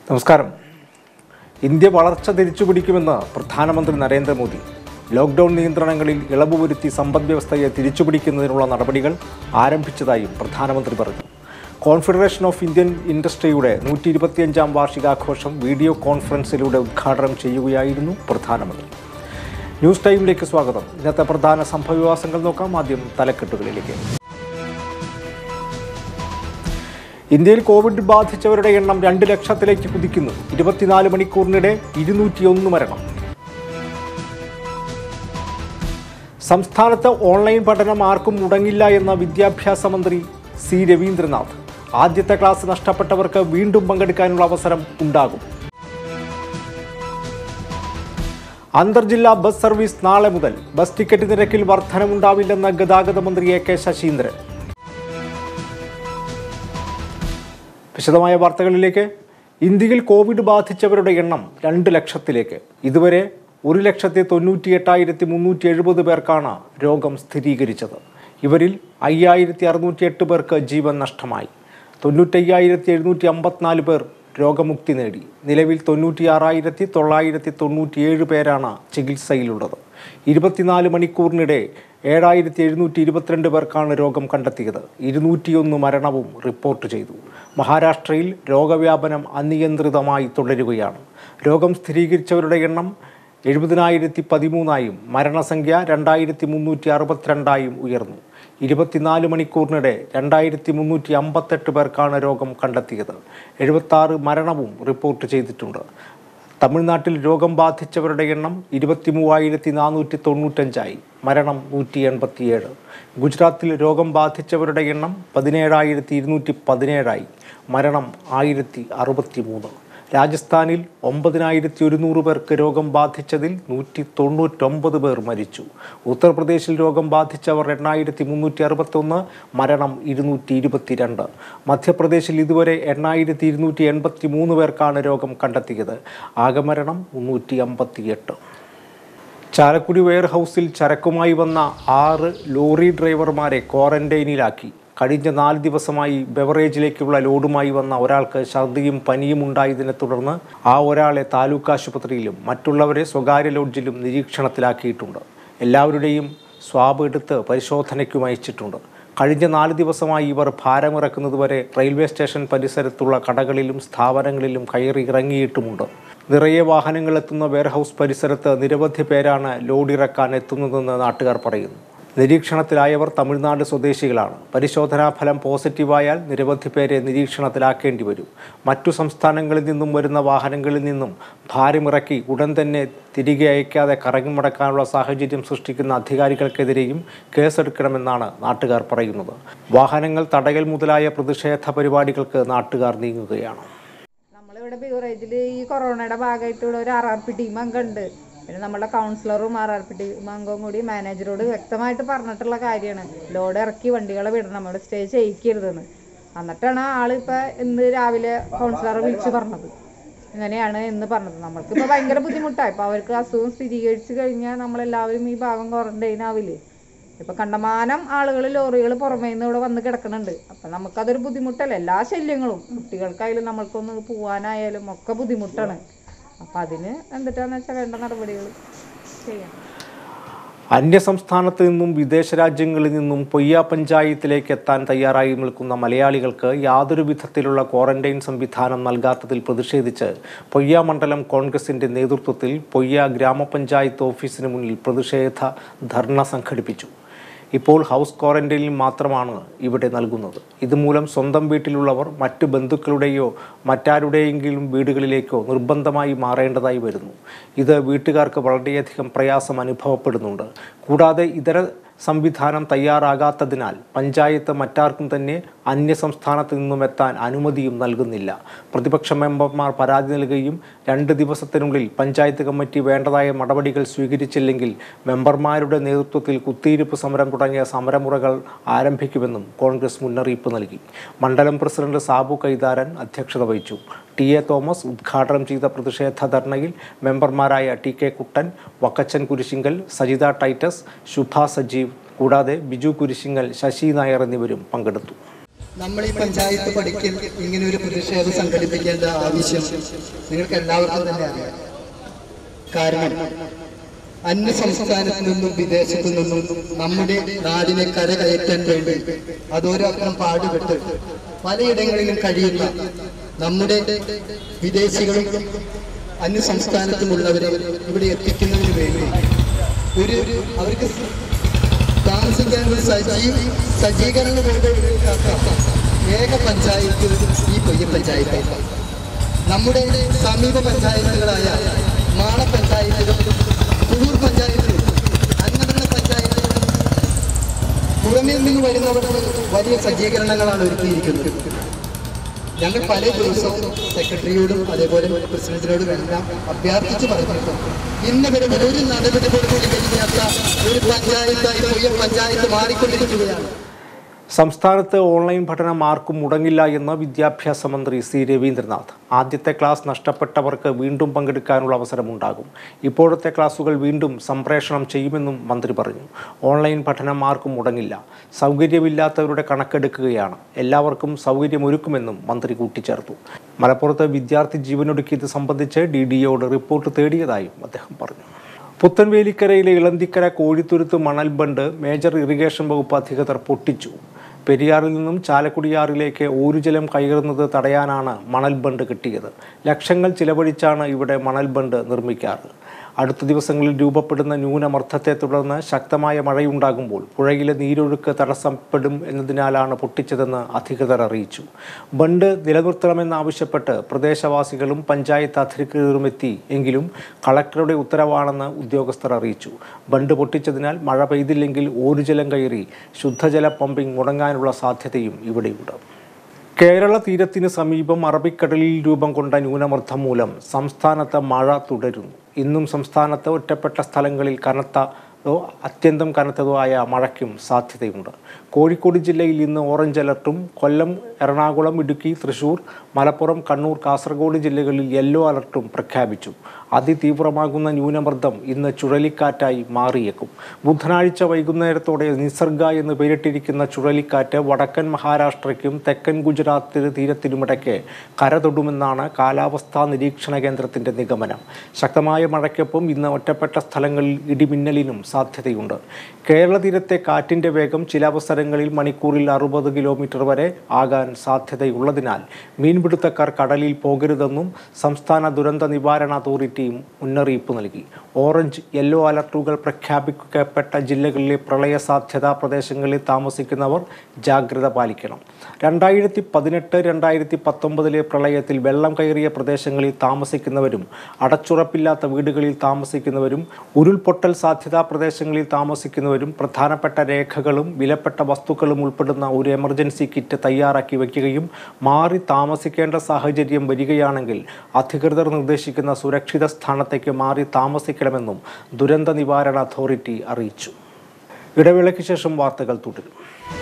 നമസ്കാരം ഇന്ത്യ വളർച്ച തിരിച്ചുപിടിക്കുമെന്ന് പ്രധാനമന്ത്രി നരേന്ദ്രമോദി ലോക്ക്ഡൌൺ നിയന്ത്രണങ്ങളിൽ ഇളവ് വരുത്തി സമ്പദ് വ്യവസ്ഥയെ തിരിച്ചുപിടിക്കുന്നതിനുള്ള നടപടികൾ ആരംഭിച്ചതായും പ്രധാനമന്ത്രി പറഞ്ഞു കോൺഫെഡറേഷൻ ഓഫ് ഇന്ത്യൻ ഇൻഡസ്ട്രിയുടെ നൂറ്റി ഇരുപത്തിയഞ്ചാം വാർഷികാഘോഷം വീഡിയോ കോൺഫറൻസിലൂടെ ഉദ്ഘാടനം ചെയ്യുകയായിരുന്നു പ്രധാനമന്ത്രി ന്യൂസ് ടൈമിലേക്ക് സ്വാഗതം ഇന്നത്തെ പ്രധാന സംഭവവികാസങ്ങൾ നോക്കാം ആദ്യം തലക്കെട്ടുകളിലേക്ക് ഇന്ത്യയിൽ കോവിഡ് ബാധിച്ചവരുടെ എണ്ണം രണ്ട് ലക്ഷത്തിലേക്ക് കുതിക്കുന്നു ഇരുപത്തിനാല് മണിക്കൂറിനിടെ ഇരുന്നൂറ്റിയൊന്ന് മരണം സംസ്ഥാനത്ത് ഓൺലൈൻ പഠനം ആർക്കും മുടങ്ങില്ല എന്ന വിദ്യാഭ്യാസ മന്ത്രി സി രവീന്ദ്രനാഥ് ആദ്യത്തെ ക്ലാസ് നഷ്ടപ്പെട്ടവർക്ക് വീണ്ടും പങ്കെടുക്കാനുള്ള അവസരം ഉണ്ടാകും അന്തർജില്ലാ ബസ് സർവീസ് നാളെ മുതൽ ബസ് ടിക്കറ്റ് നിരക്കിൽ വർധനമുണ്ടാവില്ലെന്ന് ഗതാഗത മന്ത്രി എ കെ ശശീന്ദ്രൻ വിശദമായ വാർത്തകളിലേക്ക് ഇന്ത്യയിൽ കോവിഡ് ബാധിച്ചവരുടെ എണ്ണം രണ്ട് ലക്ഷത്തിലേക്ക് ഇതുവരെ ഒരു ലക്ഷത്തി തൊണ്ണൂറ്റി എട്ടായിരത്തി മുന്നൂറ്റി എഴുപത് പേർക്കാണ് രോഗം സ്ഥിരീകരിച്ചത് ഇവരിൽ അയ്യായിരത്തി അറുന്നൂറ്റി എട്ട് പേർക്ക് ജീവൻ നഷ്ടമായി തൊണ്ണൂറ്റയ്യായിരത്തി എഴുന്നൂറ്റി അമ്പത്തിനാല് പേർ രോഗമുക്തി നേടി നിലവിൽ തൊണ്ണൂറ്റിയാറായിരത്തി തൊള്ളായിരത്തി തൊണ്ണൂറ്റിയേഴ് പേരാണ് ചികിത്സയിലുള്ളത് ഇരുപത്തിനാല് മണിക്കൂറിനിടെ ഏഴായിരത്തി എഴുന്നൂറ്റി ഇരുപത്തിരണ്ട് പേർക്കാണ് രോഗം കണ്ടെത്തിയത് ഇരുന്നൂറ്റിയൊന്ന് മരണവും റിപ്പോർട്ട് ചെയ്തു മഹാരാഷ്ട്രയിൽ രോഗവ്യാപനം അനിയന്ത്രിതമായി തുടരുകയാണ് രോഗം സ്ഥിരീകരിച്ചവരുടെ എണ്ണം എഴുപതിനായിരത്തി പതിമൂന്നായും മരണസംഖ്യ രണ്ടായിരത്തി മുന്നൂറ്റി അറുപത്തിരണ്ടായും ഉയർന്നു ഇരുപത്തിനാല് മണിക്കൂറിനിടെ രണ്ടായിരത്തി മുന്നൂറ്റി അമ്പത്തെട്ട് പേർക്കാണ് രോഗം കണ്ടെത്തിയത് എഴുപത്താറ് മരണവും റിപ്പോർട്ട് ചെയ്തിട്ടുണ്ട് തമിഴ്നാട്ടിൽ രോഗം ബാധിച്ചവരുടെ എണ്ണം ഇരുപത്തി മൂവായിരത്തി നാനൂറ്റി തൊണ്ണൂറ്റഞ്ചായി മരണം നൂറ്റി എൺപത്തിയേഴ് ഗുജറാത്തിൽ രോഗം ബാധിച്ചവരുടെ എണ്ണം പതിനേഴായിരത്തി ഇരുന്നൂറ്റി പതിനേഴായി മരണം ആയിരത്തി അറുപത്തി മൂന്ന് രാജസ്ഥാനിൽ ഒമ്പതിനായിരത്തി ഒരുന്നൂറ് പേർക്ക് രോഗം ബാധിച്ചതിൽ നൂറ്റി തൊണ്ണൂറ്റൊമ്പത് പേർ മരിച്ചു ഉത്തർപ്രദേശിൽ രോഗം ബാധിച്ചവർ എണ്ണായിരത്തി മുന്നൂറ്റി അറുപത്തൊന്ന് മരണം ഇരുന്നൂറ്റി ഇരുപത്തിരണ്ട് മധ്യപ്രദേശിൽ ഇതുവരെ എണ്ണായിരത്തി ഇരുന്നൂറ്റി എൺപത്തി മൂന്ന് പേർക്കാണ് രോഗം കണ്ടെത്തിയത് ആകെ മരണം മുന്നൂറ്റി അമ്പത്തിയെട്ട് ചാലക്കുടി വെയർഹൌസിൽ ചരക്കുമായി വന്ന ആറ് ലോറി ഡ്രൈവർമാരെ ക്വാറന്റൈനിലാക്കി കഴിഞ്ഞ നാല് ദിവസമായി ബെവറേജിലേക്കുള്ള ലോഡുമായി വന്ന ഒരാൾക്ക് ഛർദിയും പനിയും ഉണ്ടായതിനെ തുടർന്ന് ആ ഒരാളെ താലൂക്ക് ആശുപത്രിയിലും മറ്റുള്ളവരെ സ്വകാര്യ ലോഡ്ജിലും നിരീക്ഷണത്തിലാക്കിയിട്ടുണ്ട് എല്ലാവരുടെയും സ്വാബ് എടുത്ത് പരിശോധനയ്ക്കും അയച്ചിട്ടുണ്ട് കഴിഞ്ഞ നാല് ദിവസമായി ഇവർ ഭാരമിറക്കുന്നതുവരെ റെയിൽവേ സ്റ്റേഷൻ പരിസരത്തുള്ള കടകളിലും സ്ഥാപനങ്ങളിലും കയറി ഇറങ്ങിയിട്ടുമുണ്ട് നിറയെ വാഹനങ്ങൾ എത്തുന്ന വെയർഹൌസ് പരിസരത്ത് നിരവധി പേരാണ് ലോഡ് ഇറക്കാൻ എത്തുന്നതെന്ന് നാട്ടുകാർ പറയുന്നു നിരീക്ഷണത്തിലായവർ തമിഴ്നാട് സ്വദേശികളാണ് പരിശോധനാ ഫലം പോസിറ്റീവായാൽ നിരവധി പേരെ നിരീക്ഷണത്തിലാക്കേണ്ടി വരും മറ്റു സംസ്ഥാനങ്ങളിൽ നിന്നും വരുന്ന വാഹനങ്ങളിൽ നിന്നും ഭാരമിറക്കി ഉടൻ തന്നെ തിരികെ അയക്കാതെ കറങ്ങി മടക്കാനുള്ള സാഹചര്യം സൃഷ്ടിക്കുന്ന അധികാരികൾക്കെതിരെയും കേസെടുക്കണമെന്നാണ് നാട്ടുകാർ പറയുന്നത് വാഹനങ്ങൾ തടയൽ മുതലായ പ്രതിഷേധ പരിപാടികൾക്ക് നാട്ടുകാർ നീങ്ങുകയാണ് നമ്മളിവിടെ ബീവറേജിൽ ഈ കൊറോണയുടെ ഭാഗമായിട്ട് ഇവിടെ ഒരു ആർ ആർ പി ടീം അംഗം ഉണ്ട് പിന്നെ നമ്മുടെ കൗൺസിലറും ആർ ആർ പി ടീം അംഗവും കൂടി മാനേജറോട് വ്യക്തമായിട്ട് പറഞ്ഞിട്ടുള്ള കാര്യമാണ് ലോഡ് ഇറക്കി വണ്ടികളെ വിടണം ഇവിടെ സ്റ്റേ ചെയ്യിക്കരുതെന്ന് എന്നിട്ടാണ് ആൾ ഇപ്പം ഇന്ന് രാവിലെ കൗൺസിലറെ വിളിച്ച് പറഞ്ഞത് ഇങ്ങനെയാണ് എന്ന് പറഞ്ഞത് നമ്മൾക്കിപ്പോൾ ഭയങ്കര ബുദ്ധിമുട്ടാണ് ഇപ്പം അവർക്ക് അസുഖം സ്ഥിരീകരിച്ചു കഴിഞ്ഞാൽ നമ്മളെല്ലാവരും ഈ ഭാഗം ക്വാറന്റൈൻ ആവില്ലേ ഇപ്പൊ കണ്ടമാനം ആളുകൾ ലോറികൾ പുറമേ നിന്ന് ഇവിടെ വന്ന് കിടക്കുന്നുണ്ട് അപ്പൊ നമുക്കതൊരു ബുദ്ധിമുട്ടല്ല എല്ലാ ശല്യങ്ങളും കുട്ടികൾക്കായാലും നമ്മൾക്കൊന്ന് പോവാനായാലും ഒക്കെ ബുദ്ധിമുട്ടാണ് അപ്പൊ അതിന് എന്തിട്ടാന്ന് വെച്ചാൽ വേണ്ട നടപടികൾ ചെയ്യണം അന്യസംസ്ഥാനത്ത് നിന്നും വിദേശ രാജ്യങ്ങളിൽ നിന്നും പൊയ്യ പഞ്ചായത്തിലേക്ക് എത്താൻ തയ്യാറായി നിൽക്കുന്ന മലയാളികൾക്ക് യാതൊരു വിധത്തിലുള്ള ക്വാറന്റൈൻ സംവിധാനം നൽകാത്തതിൽ പ്രതിഷേധിച്ച് പൊയ്യ മണ്ഡലം കോൺഗ്രസിന്റെ നേതൃത്വത്തിൽ പൊയ്യ ഗ്രാമപഞ്ചായത്ത് ഓഫീസിന് മുന്നിൽ പ്രതിഷേധ ധർണ സംഘടിപ്പിച്ചു ഇപ്പോൾ ഹൗസ് ക്വാറന്റൈനിൽ മാത്രമാണ് ഇവിടെ നൽകുന്നത് ഇതുമൂലം സ്വന്തം വീട്ടിലുള്ളവർ മറ്റു ബന്ധുക്കളുടെയോ മറ്റാരുടെയെങ്കിലും വീടുകളിലേക്കോ നിർബന്ധമായി മാറേണ്ടതായി വരുന്നു ഇത് വീട്ടുകാർക്ക് വളരെയധികം പ്രയാസം അനുഭവപ്പെടുന്നുണ്ട് കൂടാതെ ഇതര സംവിധാനം തയ്യാറാകാത്തതിനാൽ പഞ്ചായത്ത് മറ്റാർക്കും തന്നെ അന്യസംസ്ഥാനത്ത് നിന്നും എത്താൻ അനുമതിയും നൽകുന്നില്ല പ്രതിപക്ഷ മെമ്പർമാർ പരാതി നൽകുകയും രണ്ട് ദിവസത്തിനുള്ളിൽ പഞ്ചായത്ത് കമ്മിറ്റി വേണ്ടതായ നടപടികൾ സ്വീകരിച്ചില്ലെങ്കിൽ മെമ്പർമാരുടെ നേതൃത്വത്തിൽ കുത്തിയിരിപ്പ് സമരം തുടങ്ങിയ സമരമുറകൾ ആരംഭിക്കുമെന്നും കോൺഗ്രസ് മുന്നറിയിപ്പ് നൽകി മണ്ഡലം പ്രസിഡന്റ് സാബു കൈതാരൻ അധ്യക്ഷത വഹിച്ചു ടി എ തോമസ് ഉദ്ഘാടനം ചെയ്ത പ്രതിഷേധ ധർണയിൽ മെമ്പർമാരായ ടി കെ കുട്ടൻ വക്കച്ചൻ കുരിശിങ്കൽ സജിത ടൈറ്റസ് ശുഭ സജീവ് കൂടാതെ ബിജു കുരിശിങ്കൽ ശശി നായർ എന്നിവരും പങ്കെടുത്തു നമ്മൾ ഈ പഞ്ചായത്ത് പഠിക്കൽ ഇങ്ങനെ ഒരു പ്രതിഷേധം സംഘടിപ്പിക്കേണ്ട ആവശ്യം നിങ്ങൾക്ക് എല്ലാവർക്കും തന്നെ അറിയാം കാരണം അന്യ സംസ്ഥാനത്തു നിന്നും വിദേശത്തു നിന്നും നമ്മുടെ നാടിനെ കരകയറ്റാൻ വേണ്ടി അതോരൊപ്പം പാടുപെട്ട് പലയിടങ്ങളിലും കഴിയുന്ന നമ്മുടെ വിദേശികളും അന്യ സംസ്ഥാനത്തുമുള്ളവരെ ഇവിടെ എത്തിക്കുന്നതിന് വേണ്ടി ഒരു അവർക്ക് താമസിക്കാൻ ഒരു സജീവ സജ്ജീകരണ ഏക പഞ്ചായത്ത് ഈ കൊയ്യ പഞ്ചായത്ത് നമ്മുടെ സമീപ പഞ്ചായത്തുകളായ മാള പഞ്ചായത്തിലും പുഴൂർ പഞ്ചായത്തിലും അന്നമണ്ണ പഞ്ചായത്തിലും പുറമേ നിന്ന് വരുന്നവർക്ക് വലിയ സജ്ജീകരണങ്ങളാണ് ഒരുക്കിയിരിക്കുന്നത് ഞങ്ങൾ പല ദിവസവും സെക്രട്ടറിയോടും അതേപോലെ പ്രസിഡന്റിനോടും എല്ലാം അഭ്യർത്ഥിച്ച് പറഞ്ഞിട്ടുണ്ട് ഇന്ന് വരെ ഒരു നടപടി പോലും സ്വീകരിക്കാത്ത ഒരു പഞ്ചായത്തായി പുതിയ പഞ്ചായത്ത് മാറിക്കൊണ്ടിരിക്കുകയാണ് സംസ്ഥാനത്ത് ഓൺലൈൻ പഠനം ആർക്കും മുടങ്ങില്ല എന്ന് വിദ്യാഭ്യാസ മന്ത്രി സി രവീന്ദ്രനാഥ് ആദ്യത്തെ ക്ലാസ് നഷ്ടപ്പെട്ടവർക്ക് വീണ്ടും പങ്കെടുക്കാനുള്ള അവസരമുണ്ടാകും ഇപ്പോഴത്തെ ക്ലാസുകൾ വീണ്ടും സംപ്രേഷണം ചെയ്യുമെന്നും മന്ത്രി പറഞ്ഞു ഓൺലൈൻ പഠനം ആർക്കും മുടങ്ങില്ല സൗകര്യമില്ലാത്തവരുടെ കണക്കെടുക്കുകയാണ് എല്ലാവർക്കും സൗകര്യമൊരുക്കുമെന്നും മന്ത്രി കൂട്ടിച്ചേർത്തു മലപ്പുറത്ത് വിദ്യാർത്ഥി ജീവനൊടുക്കിയത് സംബന്ധിച്ച് ഡി ഡിയോട് റിപ്പോർട്ട് തേടിയതായും അദ്ദേഹം പറഞ്ഞു പുത്തൻവേലിക്കരയിലെ ഇളന്തിക്കര കോഴിത്തുരുത്ത് മണൽ ബണ്ട് മേജർ ഇറിഗേഷൻ വകുപ്പ് അധികൃതർ പൊട്ടിച്ചു പെരിയാറിൽ നിന്നും ചാലക്കുടിയാറിലേക്ക് ഊരുജലം കയറുന്നത് തടയാനാണ് മണൽ ബണ്ട് കിട്ടിയത് ലക്ഷങ്ങൾ ചിലവഴിച്ചാണ് ഇവിടെ മണൽ ബണ്ട് നിർമ്മിക്കാറ് അടുത്ത ദിവസങ്ങളിൽ രൂപപ്പെടുന്ന ന്യൂനമർദ്ദത്തെ തുടർന്ന് ശക്തമായ മഴയുണ്ടാകുമ്പോൾ പുഴയിലെ നീരൊഴുക്ക് തടസ്സപ്പെടും എന്നതിനാലാണ് പൊട്ടിച്ചതെന്ന് അധികൃതർ അറിയിച്ചു ബണ്ട് നിലനിർത്തണമെന്നാവശ്യപ്പെട്ട് പ്രദേശവാസികളും പഞ്ചായത്ത് അധികൃതരും എത്തി എങ്കിലും കളക്ടറുടെ ഉത്തരവാണെന്ന് ഉദ്യോഗസ്ഥർ അറിയിച്ചു ബണ്ട് പൊട്ടിച്ചതിനാൽ മഴ പെയ്തില്ലെങ്കിൽ ഓരുജലം കയറി ശുദ്ധജല പമ്പിംഗ് മുടങ്ങാനുള്ള സാധ്യതയും ഇവിടെയുണ്ട് കേരള തീരത്തിന് സമീപം അറബിക്കടലിൽ രൂപം കൊണ്ട ന്യൂനമർദ്ദം മൂലം സംസ്ഥാനത്ത് മഴ തുടരുന്നു ഇന്നും സംസ്ഥാനത്ത് ഒറ്റപ്പെട്ട സ്ഥലങ്ങളിൽ കനത്തതോ അത്യന്തം കനത്തതോ ആയ മഴയ്ക്കും സാധ്യതയുണ്ട് കോഴിക്കോട് ജില്ലയിൽ ഇന്ന് ഓറഞ്ച് അലർട്ടും കൊല്ലം എറണാകുളം ഇടുക്കി തൃശൂർ മലപ്പുറം കണ്ണൂർ കാസർഗോഡ് ജില്ലകളിൽ യെല്ലോ അലർട്ടും പ്രഖ്യാപിച്ചു അതിതീവ്രമാകുന്ന ന്യൂനമർദ്ദം ഇന്ന് ചുഴലിക്കാറ്റായി മാറിയേക്കും ബുധനാഴ്ച വൈകുന്നേരത്തോടെ നിസർഗ എന്ന് പേരിട്ടിരിക്കുന്ന ചുഴലിക്കാറ്റ് വടക്കൻ മഹാരാഷ്ട്രയ്ക്കും തെക്കൻ ഗുജറാത്ത് തീരത്തിനുമിടയ്ക്ക് കരതൊടുമെന്നാണ് കാലാവസ്ഥാ നിരീക്ഷണ കേന്ദ്രത്തിന്റെ നിഗമനം ശക്തമായ മഴയ്ക്കൊപ്പം ഇന്ന് ഒറ്റപ്പെട്ട സ്ഥലങ്ങളിൽ ഇടിമിന്നലിനും സാധ്യതയുണ്ട് കേരള തീരത്തെ കാറ്റിന്റെ വേഗം ചില അവസരങ്ങളിൽ മണിക്കൂറിൽ അറുപത് കിലോമീറ്റർ വരെ ആകാൻ സാധ്യതയുള്ളതിനാൽ മീൻപിടുത്തക്കാർ കടലിൽ പോകരുതെന്നും സംസ്ഥാന ദുരന്ത നിവാരണ അതോറിറ്റി മുന്നറിയിപ്പ് നൽകി ഓറഞ്ച് യെല്ലോ അലർട്ടുകൾ പ്രഖ്യാപിക്കപ്പെട്ട ജില്ലകളിലെ പ്രളയ സാധ്യതാ പ്രദേശങ്ങളിൽ താമസിക്കുന്നവർ ജാഗ്രത പാലിക്കണം രണ്ടായിരത്തി പതിനെട്ട് രണ്ടായിരത്തി പത്തൊമ്പതിലെ പ്രളയത്തിൽ വെള്ളം കയറിയ പ്രദേശങ്ങളിൽ താമസിക്കുന്നവരും അടച്ചുറപ്പില്ലാത്ത വീടുകളിൽ താമസിക്കുന്നവരും ഉരുൾപൊട്ടൽ സാധ്യതാ പ്രദേശങ്ങളിൽ താമസിക്കുന്നവരും പ്രധാനപ്പെട്ട രേഖകളും വിലപ്പെട്ട വസ്തുക്കളും ഉൾപ്പെടുന്ന ഒരു എമർജൻസി കിറ്റ് തയ്യാറാക്കി വയ്ക്കുകയും മാറി താമസിക്കേണ്ട സാഹചര്യം വരികയാണെങ്കിൽ അധികൃതർ നിർദ്ദേശിക്കുന്ന സുരക്ഷിത സ്ഥാനത്തേക്ക് മാറി താമസിക്കണമെന്നും ദുരന്ത നിവാരണ അതോറിറ്റി അറിയിച്ചു ഇടവേളയ്ക്ക് ശേഷം വാർത്തകൾ തുടരും